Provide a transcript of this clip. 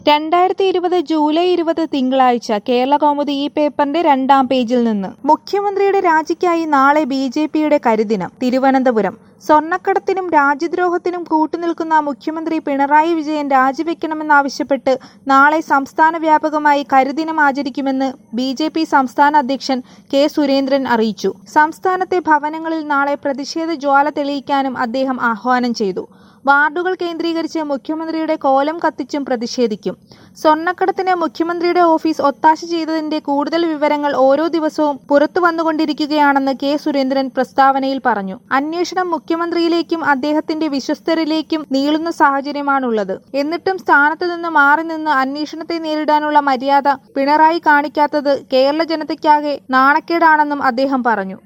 രണ്ടായിരത്തി ഇരുപത് ജൂലൈ ഇരുപത് തിങ്കളാഴ്ച കേരള കൗമുദി ഈ പേപ്പറിന്റെ രണ്ടാം പേജിൽ നിന്ന് മുഖ്യമന്ത്രിയുടെ രാജിക്കായി നാളെ ബി ജെ പിയുടെ കരിദിനം തിരുവനന്തപുരം സ്വർണ്ണക്കടത്തിനും രാജ്യദ്രോഹത്തിനും കൂട്ടുനിൽക്കുന്ന മുഖ്യമന്ത്രി പിണറായി വിജയൻ രാജിവെക്കണമെന്നാവശ്യപ്പെട്ട് നാളെ സംസ്ഥാന വ്യാപകമായി കരിദിനം ആചരിക്കുമെന്ന് ബി ജെ പി സംസ്ഥാന അധ്യക്ഷൻ കെ സുരേന്ദ്രൻ അറിയിച്ചു സംസ്ഥാനത്തെ ഭവനങ്ങളിൽ നാളെ പ്രതിഷേധ ജ്വാല തെളിയിക്കാനും അദ്ദേഹം ആഹ്വാനം ചെയ്തു വാർഡുകൾ കേന്ദ്രീകരിച്ച് മുഖ്യമന്ത്രിയുടെ കോലം കത്തിച്ചും പ്രതിഷേധിക്കും സ്വർണ്ണക്കടത്തിന് മുഖ്യമന്ത്രിയുടെ ഓഫീസ് ഒത്താശ ചെയ്തതിന്റെ കൂടുതൽ വിവരങ്ങൾ ഓരോ ദിവസവും പുറത്തു വന്നുകൊണ്ടിരിക്കുകയാണെന്ന് കെ സുരേന്ദ്രൻ പ്രസ്താവനയിൽ പറഞ്ഞു അന്വേഷണം മുഖ്യമന്ത്രിയിലേക്കും അദ്ദേഹത്തിന്റെ വിശ്വസ്തരിലേക്കും നീളുന്ന സാഹചര്യമാണുള്ളത് എന്നിട്ടും സ്ഥാനത്തു നിന്ന് മാറി നിന്ന് അന്വേഷണത്തെ നേരിടാനുള്ള മര്യാദ പിണറായി കാണിക്കാത്തത് കേരള ജനതയ്ക്കാകെ നാണക്കേടാണെന്നും അദ്ദേഹം പറഞ്ഞു